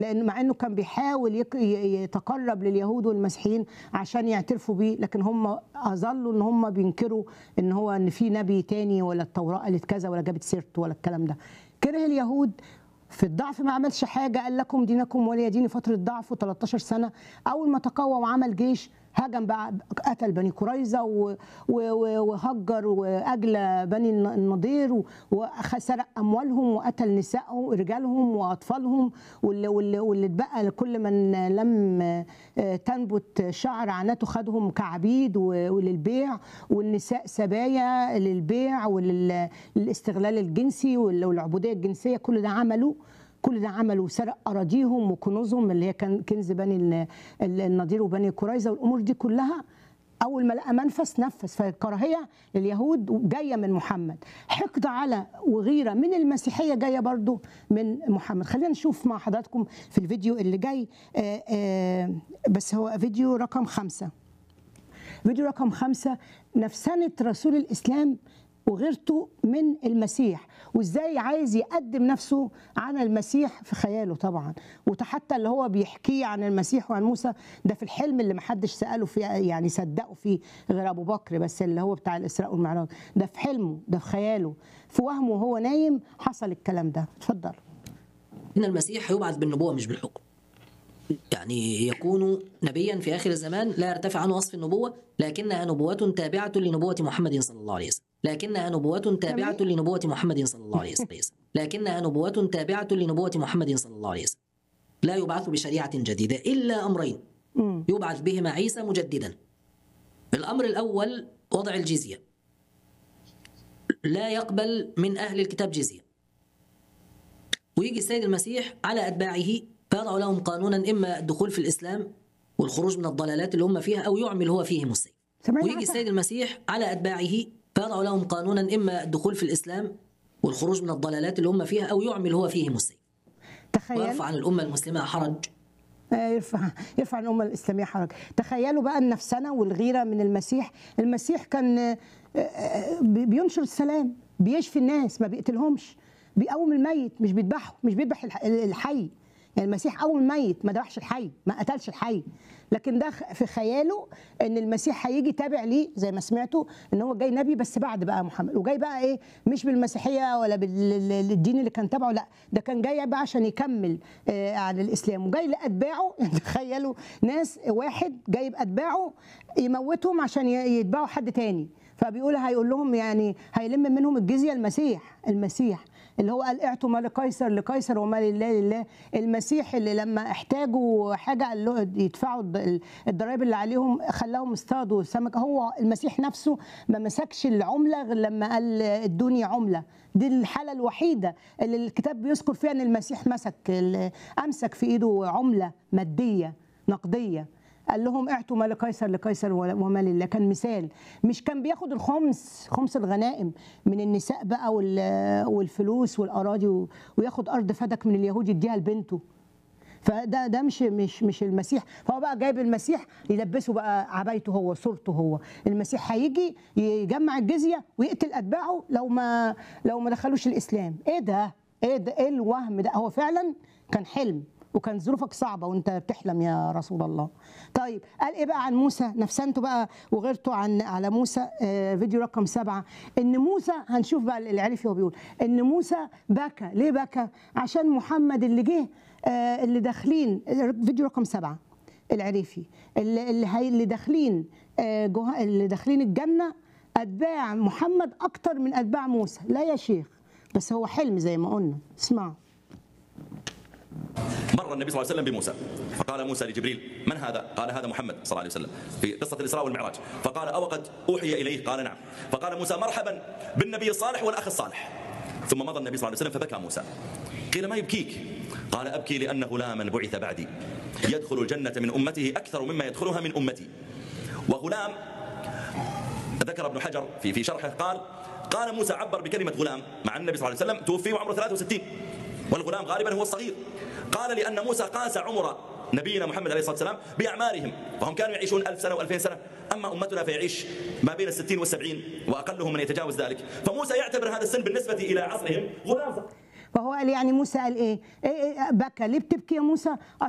لان مع انه كان بيحاول يك- ي- يتقرب لليهود والمسيحيين عشان يعترفوا بيه لكن هم اظلوا ان هم بينكروا ان هو ان في نبي تاني ولا التوراه قالت كذا ولا جابت سيرته ولا الكلام ده كره اليهود في الضعف ما عملش حاجه قال لكم دينكم ولي ديني فتره ضعفه 13 سنه اول ما تقوى وعمل جيش هجم بقى قتل بني قريظه و- و- و- وهجر واجلى بني الن- النضير و- وسرق اموالهم وقتل نسائهم رجالهم واطفالهم واللي, واللي, واللي اتبقى كل من لم آه، تنبت شعر عناته خدهم كعبيد و- وللبيع والنساء سبايا للبيع وللاستغلال الجنسي وال- والعبوديه الجنسيه كل ده عمله كل ده عملوا سرق اراضيهم وكنوزهم اللي هي كان كنز بني ال- ال- النضير وبني قريظه والامور دي كلها اول ما لقى منفس نفذ فالكراهيه لليهود جايه من محمد حقد على وغيره من المسيحيه جايه برضو من محمد خلينا نشوف مع حضراتكم في الفيديو اللي جاي آه، آه، بس هو فيديو رقم خمسة فيديو رقم خمسة نفسنة رسول الإسلام وغيرته من المسيح وازاي عايز يقدم نفسه عن المسيح في خياله طبعا وحتى اللي هو بيحكيه عن المسيح وعن موسى ده في الحلم اللي محدش سأله فيه يعني صدقه فيه غير أبو بكر بس اللي هو بتاع الإسراء والمعراج ده في حلمه ده في خياله في وهمه وهو نايم حصل الكلام ده اتفضل إن المسيح هيبعث بالنبوة مش بالحكم يعني يكون نبيا في آخر الزمان لا يرتفع عنه وصف النبوة لكنها نبوة تابعة لنبوة محمد صلى الله عليه وسلم لكنها نبوة تابعة تمام. لنبوة محمد صلى الله عليه وسلم لكنها نبوة تابعة لنبوة محمد صلى الله عليه وسلم لا يبعث بشريعة جديدة إلا أمرين مم. يبعث بهما عيسى مجددا الأمر الأول وضع الجزية لا يقبل من أهل الكتاب جزية ويجي السيد المسيح على أتباعه فيضع لهم قانونا إما الدخول في الإسلام والخروج من الضلالات اللي هم فيها أو يعمل هو فيهم السيف سامعني ويجي عسى؟ السيد المسيح على أتباعه فيضع لهم قانونا إما الدخول في الإسلام والخروج من الضلالات اللي هم فيها أو يعمل هو فيهم السيف تخيل ويرفع عن الأمة المسلمة حرج آه، يرفع يرفع عن الامه الاسلاميه حرج تخيلوا بقى النفسنه والغيره من المسيح المسيح كان آه، آه، بي- بينشر السلام بيشفي الناس ما بيقتلهمش بيقوم الميت مش بيذبحه مش بيذبح الح- الحي يعني المسيح قوم الميت ما ذبحش الحي ما قتلش الحي لكن ده خ- في خياله ان المسيح هيجي تابع ليه زي ما سمعتوا ان هو جاي نبي بس بعد بقى محمد وجاي بقى ايه مش بالمسيحيه ولا بالدين اللي كان تبعه لا ده كان جاي بقى عشان يكمل آه، على الاسلام وجاي لاتباعه تخيلوا ناس واحد جايب اتباعه يموتهم عشان ي- يتبعوا حد تاني فبيقول هيقول لهم يعني هيلم منهم الجزيه المسيح المسيح اللي هو قال اعطوا ما لقيصر لقيصر وما لله لله المسيح اللي لما احتاجوا حاجه قال له يدفعوا الض- الضرائب اللي عليهم خلاهم اصطادوا سمك هو المسيح نفسه ما مسكش العمله غير لما قال ادوني عمله دي الحاله الوحيده اللي الكتاب بيذكر فيها ان المسيح مسك ال- امسك في ايده عمله ماديه نقديه قال لهم اعطوا ما لقيصر لقيصر وما لله كان مثال مش كان بياخد الخمس خمس الغنائم من النساء بقى وال- والفلوس والاراضي و- وياخد ارض فدك من اليهود يديها لبنته فده ده مش مش مش المسيح فهو بقى جايب المسيح يلبسه بقى عبايته هو صورته هو المسيح هيجي يجمع الجزيه ويقتل اتباعه لو ما لو ما دخلوش الاسلام ايه ده ايه ده ايه الوهم ده هو فعلا كان حلم وكان ظروفك صعبه وانت بتحلم يا رسول الله طيب قال ايه بقى عن موسى نفسنته بقى وغيرته عن على موسى آه فيديو رقم سبعة ان موسى هنشوف بقى العرفي هو بيقول ان موسى بكى ليه بكى عشان محمد اللي جه آه اللي داخلين فيديو رقم سبعة العريفي اللي اللي, هي اللي داخلين آه جوه اللي داخلين الجنه اتباع محمد اكتر من اتباع موسى لا يا شيخ بس هو حلم زي ما قلنا اسمعوا مر النبي صلى الله عليه وسلم بموسى فقال موسى لجبريل من هذا؟ قال هذا محمد صلى الله عليه وسلم في قصة الإسراء والمعراج فقال أو قد أوحي إليه؟ قال نعم فقال موسى مرحبا بالنبي الصالح والأخ الصالح ثم مضى النبي صلى الله عليه وسلم فبكى موسى قيل ما يبكيك؟ قال أبكي لأن غلاما بعث بعدي يدخل الجنة من أمته أكثر مما يدخلها من أمتي وغلام ذكر ابن حجر في في شرحه قال قال موسى عبر بكلمة غلام مع النبي صلى الله عليه وسلم توفي وعمره 63 والغلام غالبا هو الصغير قال لأن موسى قاس عمر نبينا محمد عليه الصلاة والسلام بأعمارهم فهم كانوا يعيشون ألف سنة وألفين سنة أما أمتنا فيعيش ما بين الستين والسبعين وأقلهم من يتجاوز ذلك فموسى يعتبر هذا السن بالنسبة إلى عصرهم غلام صغير. فهو قال يعني موسى قال ايه, إيه, إيه بكى ليه بتبكي يا موسى